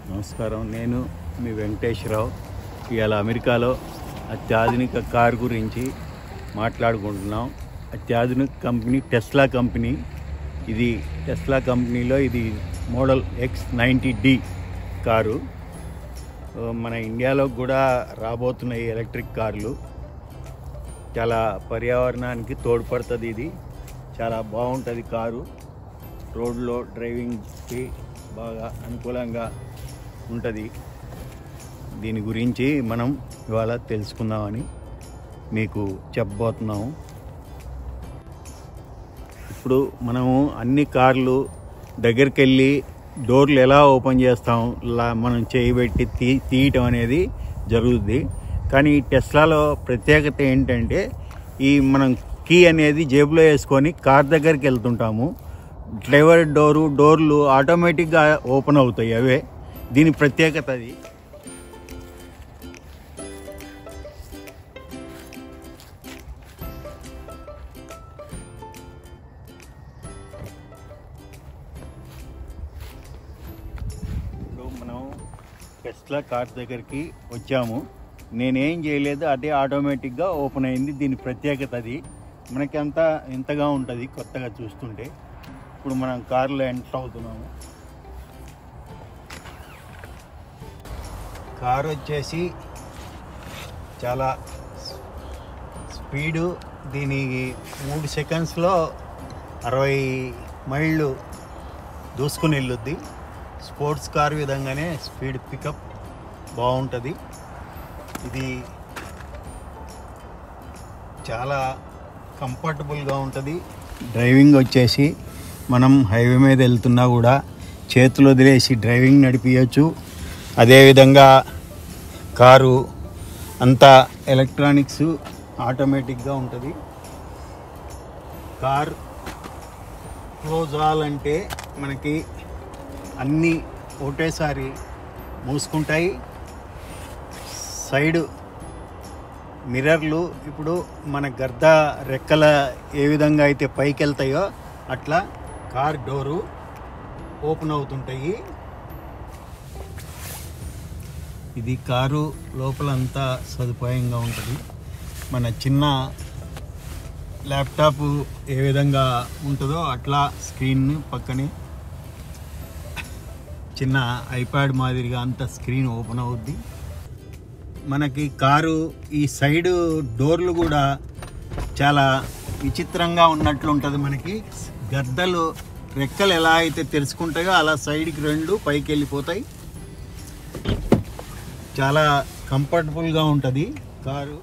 నమస్కారం నేను మీ వెంకటేశ్వరరావు ఇవాళ అమెరికాలో అత్యాధునిక కారు గురించి మాట్లాడుకుంటున్నాం అత్యాధునిక కంపెనీ టెస్లా కంపెనీ ఇది టెస్లా కంపెనీలో ఇది model X ninety D car ఆ, మన ఇండియాలో కూడా రాబోతున్నాయి ఎలక్ట్రిక్ కార్లు చాలా పర్యావరణానికి తోడ్పడుతుంది ఇది చాలా బాగుంటుంది కారు రోడ్లో డ్రైవింగ్కి బాగా అనుకూలంగా ఉంటుంది దీని గురించి మనం ఇవాళ తెలుసుకుందామని మీకు చెప్పబోతున్నాము ఇప్పుడు మనము అన్ని కార్లు దగ్గరికి వెళ్ళి డోర్లు ఎలా ఓపెన్ చేస్తాం ఇలా మనం చేయబెట్టి తీ తీయటం అనేది జరుగుద్ది కానీ ఈ టెస్లాలో ప్రత్యేకత ఏంటంటే ఈ మనం కీ అనేది జేబులో వేసుకొని కార్ దగ్గరికి వెళ్తుంటాము డ్రైవర్ డోరు డోర్లు ఆటోమేటిక్గా ఓపెన్ అవుతాయి అవే దీని ప్రత్యేకత అది ఇప్పుడు మనం టెస్లా కార్ దగ్గరికి వచ్చాము నేనేం చేయలేదు అదే ఆటోమేటిక్గా ఓపెన్ అయింది దీని ప్రత్యేకత అది మనకి అంత ఇంతగా ఉంటుంది కొత్తగా చూస్తుంటే ఇప్పుడు మనం కారులో ఎంటర్ అవుతున్నాము కారు వచ్చేసి చాలా స్పీడు దీని మూడు సెకండ్స్లో అరవై మైళ్ళు దూసుకుని వెళ్ళొద్ది స్పోర్ట్స్ కార్ విధంగానే స్పీడ్ పికప్ బాగుంటుంది ఇది చాలా కంఫర్టబుల్గా ఉంటుంది డ్రైవింగ్ వచ్చేసి మనం హైవే మీద వెళ్తున్నా కూడా చేతులు వదిలేసి డ్రైవింగ్ నడిపించవచ్చు అదేవిధంగా కారు అంతా ఎలక్ట్రానిక్స్ ఆటోమేటిక్గా ఉంటుంది కార్ క్లోజ్ అవ్వాలంటే మనకి అన్నీ ఒకటేసారి మూసుకుంటాయి సైడ్ మిర్రర్లు ఇప్పుడు మన గర్ద రెక్కల ఏ విధంగా అయితే పైకి వెళ్తాయో అట్లా కార్ డోరు ఓపెన్ అవుతుంటాయి ఇది కారు లోపలంతా సదుపాయంగా ఉంటుంది మన చిన్న ల్యాప్టాప్ ఏ విధంగా ఉంటుందో అట్లా స్క్రీన్ పక్కనే చిన్న ఐప్యాడ్ మాదిరిగా అంత స్క్రీన్ ఓపెన్ అవుద్ది మనకి కారు ఈ సైడ్ డోర్లు కూడా చాలా విచిత్రంగా ఉన్నట్లు ఉంటుంది మనకి గద్దలు రెక్కలు ఎలా అయితే తెరుచుకుంటాయో అలా సైడ్కి రెండు పైకి వెళ్ళిపోతాయి చాలా కంఫర్టబుల్గా ఉంటుంది కారు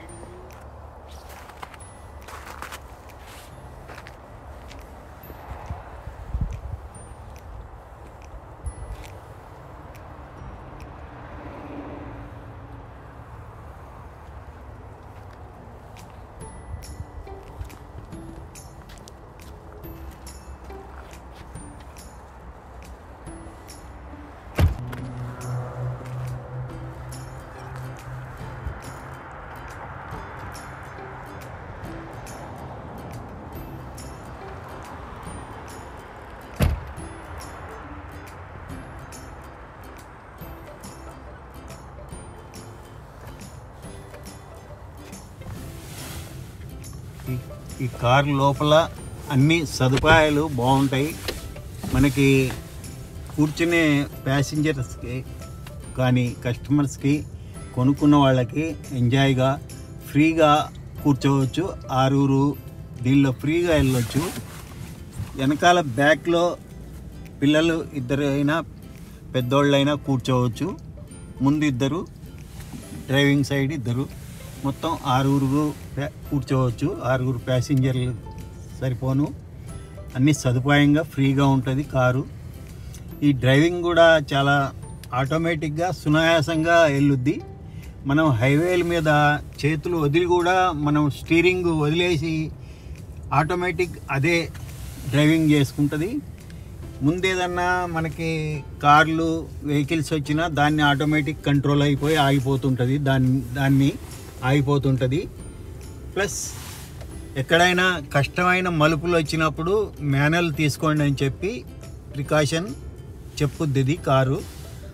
ఈ- ఈ కార్ లోపల అన్ని సదుపాయాలు బాగుంటాయి మనకి కూర్చునే ప్యాసింజర్స్కి కానీ కస్టమర్స్కి కొనుక్కున్న వాళ్ళకి ఎంజాయ్గా ఫ్రీగా కూర్చోవచ్చు ఆరుగురు దీనిలో ఫ్రీగా వెళ్ళొచ్చు వెనకాల బ్యాక్లో పిల్లలు ఇద్దరు అయినా పెద్దోళ్ళైనా కూర్చోవచ్చు ముందు ఇద్దరు డ్రైవింగ్ సైడ్ ఇద్దరు మొత్తం ఆరుగురు ప్యా- కూర్చోవచ్చు ఆరుగురు ప్యాసింజర్లు సరిపోను అన్ని సదుపాయంగా ఫ్రీగా ఉంటుంది కారు ఈ డ్రైవింగ్ కూడా చాలా ఆటోమేటిక్గా సునాయాసంగా వెళ్ళుద్ది మనం హైవేల మీద చేతులు వదిలి కూడా మనం స్టీరింగ్ వదిలేసి ఆటోమేటిక్ అదే డ్రైవింగ్ చేసుకుంటుంది ముందేదన్నా మనకి కార్లు వెహికల్స్ వచ్చినా దాన్ని ఆటోమేటిక్ కంట్రోల్ అయిపోయి ఆగిపోతుంటుంది దాన్ని దాన్ని ఆగిపోతుంటుంది ప్లస్ ఎక్కడైనా కష్టమైన మలుపులు వచ్చినప్పుడు మాన్యువల్ తీసుకోండి అని చెప్పి ప్రికాషన్ చెప్పుద్ది ఇది కారు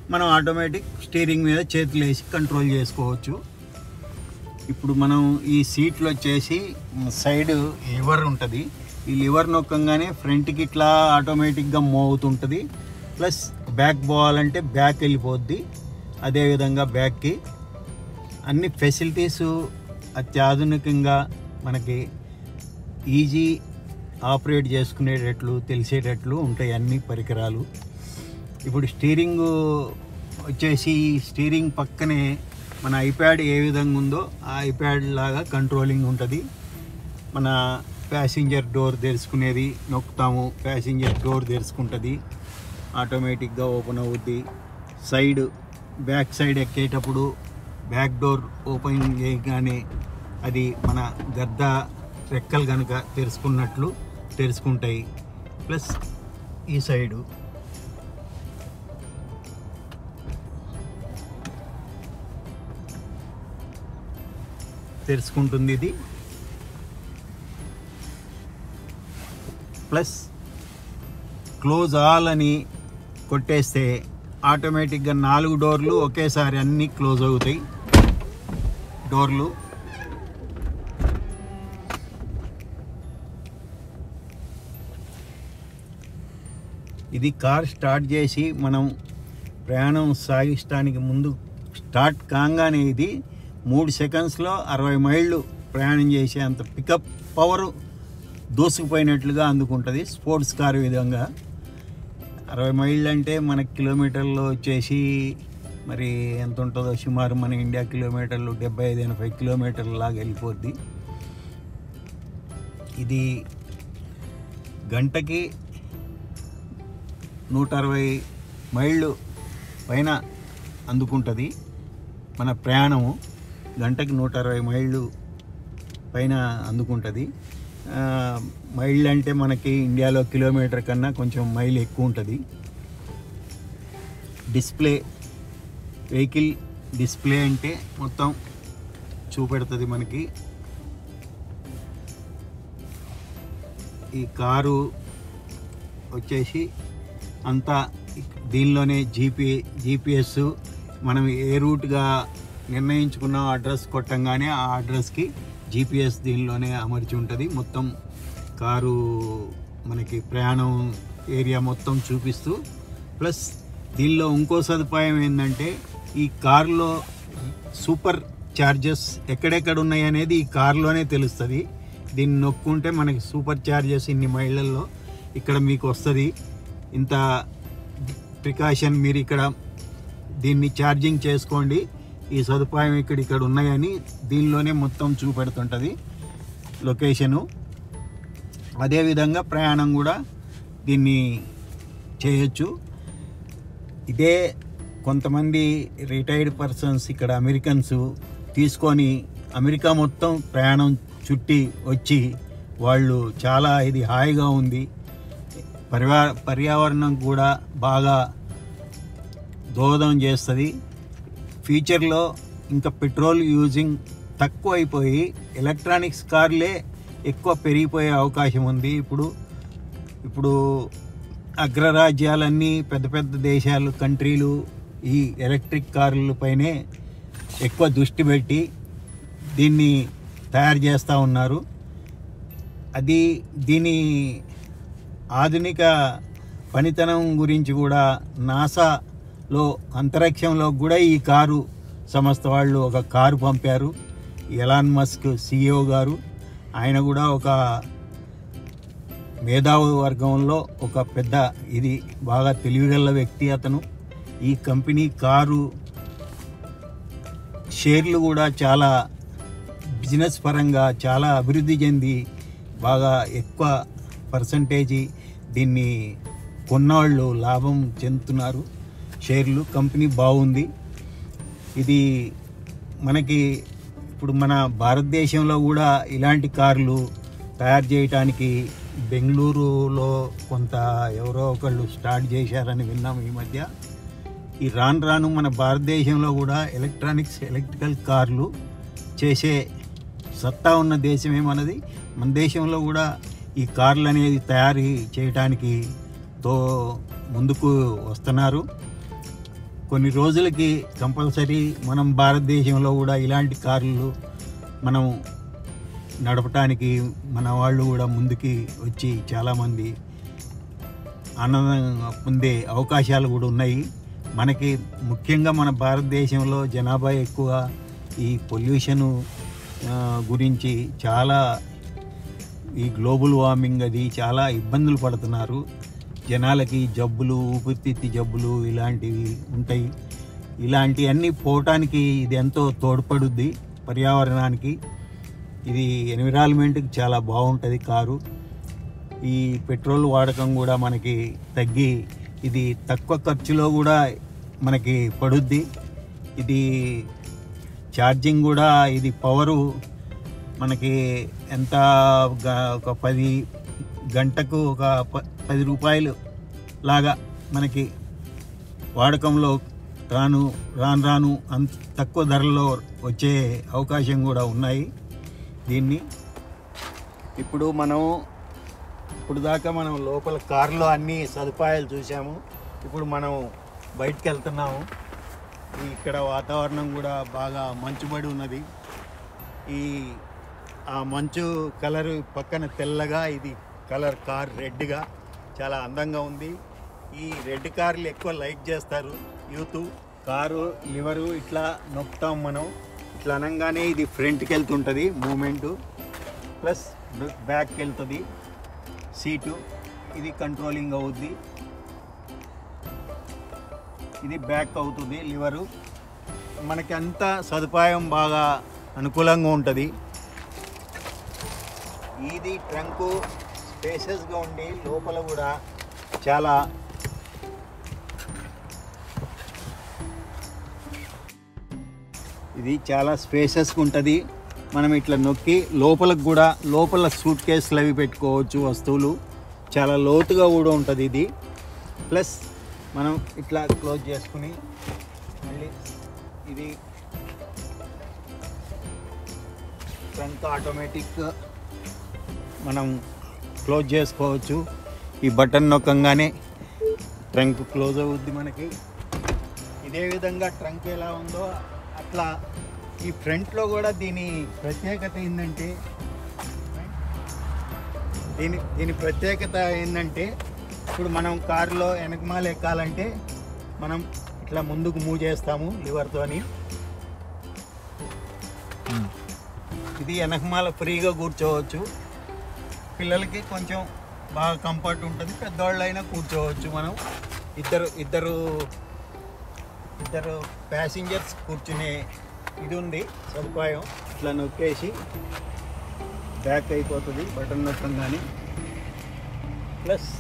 మనం ఆటోమేటిక్ స్టీరింగ్ మీద చేతులు వేసి కంట్రోల్ చేసుకోవచ్చు ఇప్పుడు మనం ఈ సీట్లు వచ్చేసి సైడ్ లివర్ ఉంటుంది ఈ లివర్ నొక్కంగానే ఫ్రంట్కి ఇట్లా ఆటోమేటిక్గా మూవ్ అవుతుంటుంది ప్లస్ బ్యాక్ పోవాలంటే బ్యాక్ వెళ్ళిపోద్ది అదేవిధంగా బ్యాక్కి అన్ని ఫెసిలిటీస్ అత్యాధునికంగా మనకి ఈజీ ఆపరేట్ చేసుకునేటట్లు తెలిసేటట్లు ఉంటాయి అన్ని పరికరాలు ఇప్పుడు స్టీరింగ్ వచ్చేసి స్టీరింగ్ పక్కనే మన ఐప్యాడ్ ఏ విధంగా ఉందో ఆ ఐప్యాడ్ లాగా కంట్రోలింగ్ ఉంటుంది మన ప్యాసింజర్ డోర్ తెరుచుకునేది నొక్కుతాము ప్యాసింజర్ డోర్ తెరుచుకుంటుంది ఆటోమేటిక్గా ఓపెన్ అవుద్ది సైడ్ బ్యాక్ సైడ్ ఎక్కేటప్పుడు బ్యాక్ డోర్ ఓపెన్ చేయగానే అది మన గద్ద రెక్కలు కనుక తెరుచుకున్నట్లు తెరుచుకుంటాయి ప్లస్ ఈ సైడు తెరుచుకుంటుంది ఇది ప్లస్ క్లోజ్ ఆల్ అని కొట్టేస్తే ఆటోమేటిక్గా నాలుగు డోర్లు ఒకేసారి అన్నీ క్లోజ్ అవుతాయి డోర్లు ఇది కార్ స్టార్ట్ చేసి మనం ప్రయాణం సాగించడానికి ముందు స్టార్ట్ కాగానే ఇది మూడు సెకండ్స్లో అరవై మైళ్ళు ప్రయాణం చేసే అంత పికప్ పవర్ దూసుకుపోయినట్లుగా అందుకుంటుంది స్పోర్ట్స్ కార్ విధంగా అరవై మైళ్ళు అంటే మన కిలోమీటర్లో వచ్చేసి మరి ఎంత ఉంటుందో సుమారు మన ఇండియా కిలోమీటర్లు డెబ్బై ఐదు ఎనభై కిలోమీటర్ల లాగా వెళ్ళిపోద్ది ఇది గంటకి నూట అరవై మైళ్ళు పైన అందుకుంటుంది మన ప్రయాణము గంటకి నూట అరవై మైళ్ళు పైన అందుకుంటుంది ఆ, మైళ్ళు అంటే మనకి ఇండియాలో కిలోమీటర్ కన్నా కొంచెం మైల్ ఎక్కువ ఉంటుంది డిస్ప్లే వెహికల్ డిస్ప్లే అంటే మొత్తం చూపెడుతుంది మనకి ఈ కారు వచ్చేసి అంతా దీనిలోనే జీపీ జీపీఎస్ మనం ఏ రూట్గా నిర్ణయించుకున్న అడ్రస్ కొట్టంగానే ఆ అడ్రస్కి జీపీఎస్ దీనిలోనే అమర్చి ఉంటుంది మొత్తం కారు మనకి ప్రయాణం ఏరియా మొత్తం చూపిస్తూ ప్లస్ దీనిలో ఇంకో సదుపాయం ఏంటంటే ఈ కారులో సూపర్ ఛార్జెస్ ఎక్కడెక్కడ ఉన్నాయి అనేది ఈ కారులోనే తెలుస్తుంది దీన్ని నొక్కుంటే మనకి సూపర్ ఛార్జెస్ ఇన్ని మైళ్ళల్లో ఇక్కడ మీకు వస్తుంది ఇంత ప్రికాషన్ మీరు ఇక్కడ దీన్ని ఛార్జింగ్ చేసుకోండి ఈ సదుపాయం ఇక్కడ ఇక్కడ ఉన్నాయని దీనిలోనే మొత్తం చూపెడుతుంటుంది లొకేషను అదేవిధంగా ప్రయాణం కూడా దీన్ని చేయొచ్చు ఇదే కొంతమంది రిటైర్డ్ పర్సన్స్ ఇక్కడ అమెరికన్స్ తీసుకొని అమెరికా మొత్తం ప్రయాణం చుట్టి వచ్చి వాళ్ళు చాలా ఇది హాయిగా ఉంది పర్యా పర్యావరణం కూడా బాగా దోహదం చేస్తుంది ఫ్యూచర్లో ఇంకా పెట్రోల్ యూజింగ్ తక్కువ అయిపోయి ఎలక్ట్రానిక్స్ కార్లే ఎక్కువ పెరిగిపోయే అవకాశం ఉంది ఇప్పుడు ఇప్పుడు అగ్రరాజ్యాలన్నీ పెద్ద పెద్ద దేశాలు కంట్రీలు ఈ ఎలక్ట్రిక్ కార్ల పైనే ఎక్కువ దృష్టి పెట్టి దీన్ని తయారు చేస్తూ ఉన్నారు అది దీని ఆధునిక పనితనం గురించి కూడా నాసాలో అంతరిక్షంలో కూడా ఈ కారు సంస్థ వాళ్ళు ఒక కారు పంపారు ఎలాన్ మస్క్ సిఇఓ గారు ఆయన కూడా ఒక మేధావి వర్గంలో ఒక పెద్ద ఇది బాగా తెలివిగల వ్యక్తి అతను ఈ కంపెనీ కారు షేర్లు కూడా చాలా బిజినెస్ పరంగా చాలా అభివృద్ధి చెంది బాగా ఎక్కువ పర్సంటేజీ దీన్ని కొన్నవాళ్ళు లాభం చెందుతున్నారు షేర్లు కంపెనీ బాగుంది ఇది మనకి ఇప్పుడు మన భారతదేశంలో కూడా ఇలాంటి కార్లు తయారు చేయడానికి బెంగళూరులో కొంత ఎవరో ఒకళ్ళు స్టార్ట్ చేశారని విన్నాం ఈ మధ్య ఈ రాను రాను మన భారతదేశంలో కూడా ఎలక్ట్రానిక్స్ ఎలక్ట్రికల్ కార్లు చేసే సత్తా ఉన్న దేశమే మనది మన దేశంలో కూడా ఈ కార్లు అనేది తయారీ చేయడానికి తో ముందుకు వస్తున్నారు కొన్ని రోజులకి కంపల్సరీ మనం భారతదేశంలో కూడా ఇలాంటి కార్లు మనం నడపటానికి మన వాళ్ళు కూడా ముందుకి వచ్చి చాలామంది ఆనందం పొందే అవకాశాలు కూడా ఉన్నాయి మనకి ముఖ్యంగా మన భారతదేశంలో జనాభా ఎక్కువ ఈ పొల్యూషను ఆ, గురించి చాలా ఈ గ్లోబల్ వార్మింగ్ అది చాలా ఇబ్బందులు పడుతున్నారు జనాలకి జబ్బులు ఊపిరితిత్తి జబ్బులు ఇలాంటివి ఉంటాయి ఇలాంటివన్నీ పోవటానికి ఇది ఎంతో తోడ్పడుద్ది పర్యావరణానికి ఇది ఎన్విరాన్మెంట్కి చాలా బాగుంటుంది కారు ఈ పెట్రోల్ వాడకం కూడా మనకి తగ్గి ఇది తక్కువ ఖర్చులో కూడా మనకి పడుద్ది ఇది ఛార్జింగ్ కూడా ఇది పవరు మనకి ఎంత గ- ఒక పది గంటకు ఒక ప- పది రూపాయలు లాగా మనకి వాడకంలో రాను రాను రాను అంత తక్కువ ధరలో వచ్చే అవకాశం కూడా ఉన్నాయి దీన్ని ఇప్పుడు మనం ఇప్పుడు దాకా మనం లోపల కారులో అన్ని సదుపాయాలు చూసాము ఇప్పుడు మనం బయటికి వెళ్తున్నాము ఈ ఇక్కడ వాతావరణం కూడా బాగా మంచుబడి ఉన్నది ఈ ఆ మంచు కలర్ పక్కన తెల్లగా ఇది కలర్ కార్ రెడ్గా చాలా అందంగా ఉంది ఈ రెడ్ కార్లు ఎక్కువ లైక్ చేస్తారు యూత్ కారు లివరు ఇట్లా నొక్కుతాం మనం ఇట్లా అనగానే ఇది ఫ్రంట్కి వెళ్తుంటుంది మూమెంటు ప్లస్ బ్యాక్కి వెళ్తుంది సీటు ఇది కంట్రోలింగ్ అవుద్ది ఇది బ్యాక్ అవుతుంది లివరు మనకి అంత సదుపాయం బాగా అనుకూలంగా ఉంటుంది ఇది ట్రంకు స్పేసెస్గా ఉండి లోపల కూడా చాలా ఇది చాలా స్పేసెస్గా ఉంటుంది మనం ఇట్లా నొక్కి లోపలకు కూడా లోపల సూట్ కేసులు అవి పెట్టుకోవచ్చు వస్తువులు చాలా లోతుగా కూడా ఉంటుంది ఇది ప్లస్ మనం ఇట్లా క్లోజ్ చేసుకుని మళ్ళీ ఇది ఫ్రంట్ ఆటోమేటిక్ మనం క్లోజ్ చేసుకోవచ్చు ఈ బటన్ నొక్కంగానే ట్రంక్ క్లోజ్ అవుద్ది మనకి ఇదే విధంగా ట్రంక్ ఎలా ఉందో అట్లా ఈ ఫ్రంట్లో కూడా దీని ప్రత్యేకత ఏంటంటే దీని దీని ప్రత్యేకత ఏంటంటే ఇప్పుడు మనం కారులో వెనకమాల ఎక్కాలంటే మనం ఇట్లా ముందుకు మూవ్ చేస్తాము లివర్తోని ఇది వెనకమాల ఫ్రీగా కూర్చోవచ్చు పిల్లలకి కొంచెం బాగా కంఫర్ట్ ఉంటుంది పెద్దవాళ్ళు అయినా కూర్చోవచ్చు మనం ఇద్దరు ఇద్దరు ఇద్దరు ప్యాసింజర్స్ కూర్చునే ఇది ఉంది సదుపాయం ఇట్లా నొక్కేసి బ్యాక్ అయిపోతుంది బటన్ నొక్కంగానే ప్లస్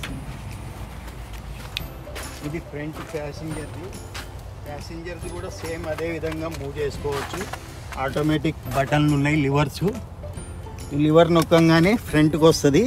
ఇది ఫ్రంట్ ప్యాసింజర్ది ప్యాసింజర్ది కూడా సేమ్ అదే విధంగా మూవ్ చేసుకోవచ్చు ఆటోమేటిక్ బటన్లు ఉన్నాయి లివర్స్ ఈ లివర్ నొక్కంగానే ఫ్రంట్కి వస్తుంది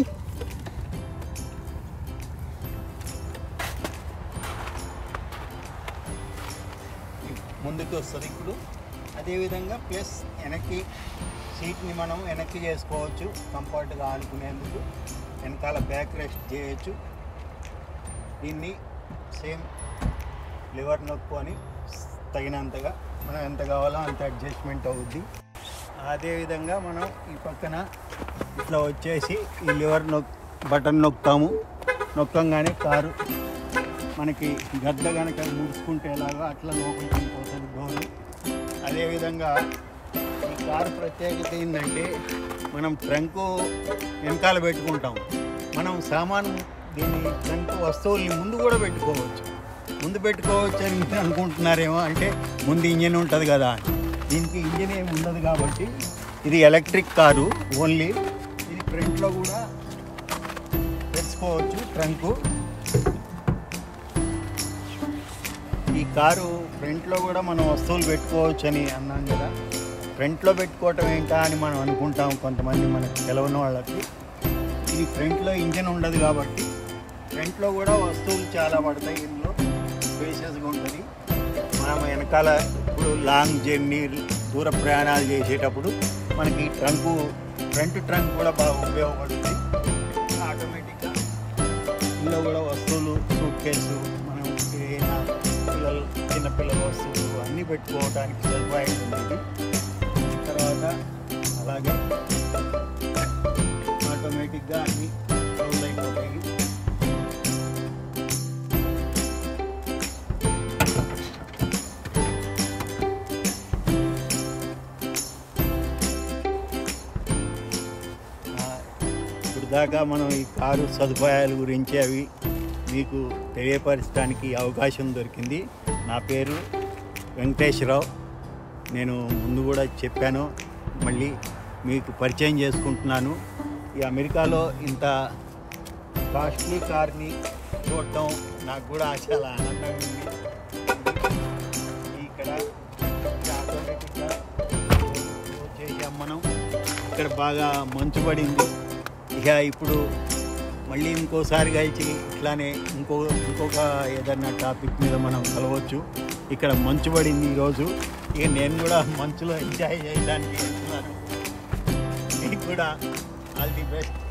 ముందుకు వస్తుంది ఇప్పుడు అదేవిధంగా ప్లస్ వెనక్కి సీట్ని మనం వెనక్కి చేసుకోవచ్చు కంఫర్ట్గా ఆనుకునేందుకు వెనకాల బ్యాక్ రెస్ట్ చేయొచ్చు దీన్ని సేమ్ లివర్ నొక్కుని తగినంతగా మనం ఎంత కావాలో అంత అడ్జస్ట్మెంట్ అవుద్ది అదేవిధంగా మనం ఈ పక్కన ఇట్లా వచ్చేసి ఈ లివర్ నొక్ బటన్ నొక్కుతాము నొక్కంగానే కారు మనకి గద్ద కనుక ముడుచుకుంటే ఎలాగో అట్లా లోపలికి వెళ్ళిపోతుంది డోరు అదేవిధంగా ఈ కారు ప్రత్యేకత ఏంటంటే మనం ట్రంకు వెనకాల పెట్టుకుంటాం మనం సామాను దీన్ని ట్రంక్ వస్తువుల్ని ముందు కూడా పెట్టుకోవచ్చు ముందు పెట్టుకోవచ్చు అని మీరు అనుకుంటున్నారేమో అంటే ముందు ఇంజన్ ఉంటుంది కదా అని. దీనికి ఇంజన్ ఏమి ఉండదు కాబట్టి ఇది ఎలక్ట్రిక్ కారు ఓన్లీ ఇది ఫ్రంట్లో కూడా పెట్టుకోవచ్చు ట్రంకు ఈ కారు ఫ్రంట్లో కూడా మనం వస్తువులు పెట్టుకోవచ్చు అని అన్నాం కదా ఫ్రంట్లో పెట్టుకోవటం ఏంటా అని మనం అనుకుంటాం కొంతమంది మనకు తెలవని వాళ్ళకి ఇది ఫ్రంట్లో ఇంజన్ ఉండదు కాబట్టి ఫ్రంట్లో కూడా వస్తువులు చాలా పడతాయి ఇందులో స్పేషియస్గా ఉంటుంది మనం వెనకాల ఇప్పుడు లాంగ్ జర్నీ దూర ప్రయాణాలు చేసేటప్పుడు మనకి ట్రంకు ఫ్రంట్ ట్రంక్ కూడా బాగా ఉపయోగపడుతుంది ఆటోమేటిక్గా ఇందులో కూడా వస్తువులు సూట్ కేసు మనం ఏదైనా పిల్లలు చిన్న చిన్నపిల్లల వస్తువులు అన్నీ పెట్టుకోవడానికి సదుపాయం ఉంది ఇది తర్వాత అలాగే ఆటోమేటిక్గా అన్నీ క్లోజ్ అయిపోతాయి ఆ, ఇప్పుడు దాకా మనం ఈ కారు సదుపాయాల గురించి అవి మీకు తెలియపరచడానికి అవకాశం దొరికింది నా పేరు వెంకటేశ్వరరావు నేను ముందు కూడా చెప్పాను మళ్ళీ మీకు పరిచయం చేసుకుంటున్నాను ఈ అమెరికాలో ఇంత కాస్ట్లీ కార్ని చూడటం నాకు కూడా చాలా ఆనందంగా ఉంది ఇక్కడ ఆటోమేటిక్గా చేసాం మనం ఇక్కడ బాగా మంచు పడింది ఇక ఇప్పుడు మళ్ళీ ఇంకోసారి కలిసి ఇట్లానే ఇంకో ఇంకొక ఏదన్నా టాపిక్ మీద మనం కలవచ్చు ఇక్కడ మంచు పడింది ఈరోజు ఇక నేను కూడా మంచులో ఎంజాయ్ చేయడానికి వెళ్తున్నాను మీకు కూడా ఆల్ ది బెస్ట్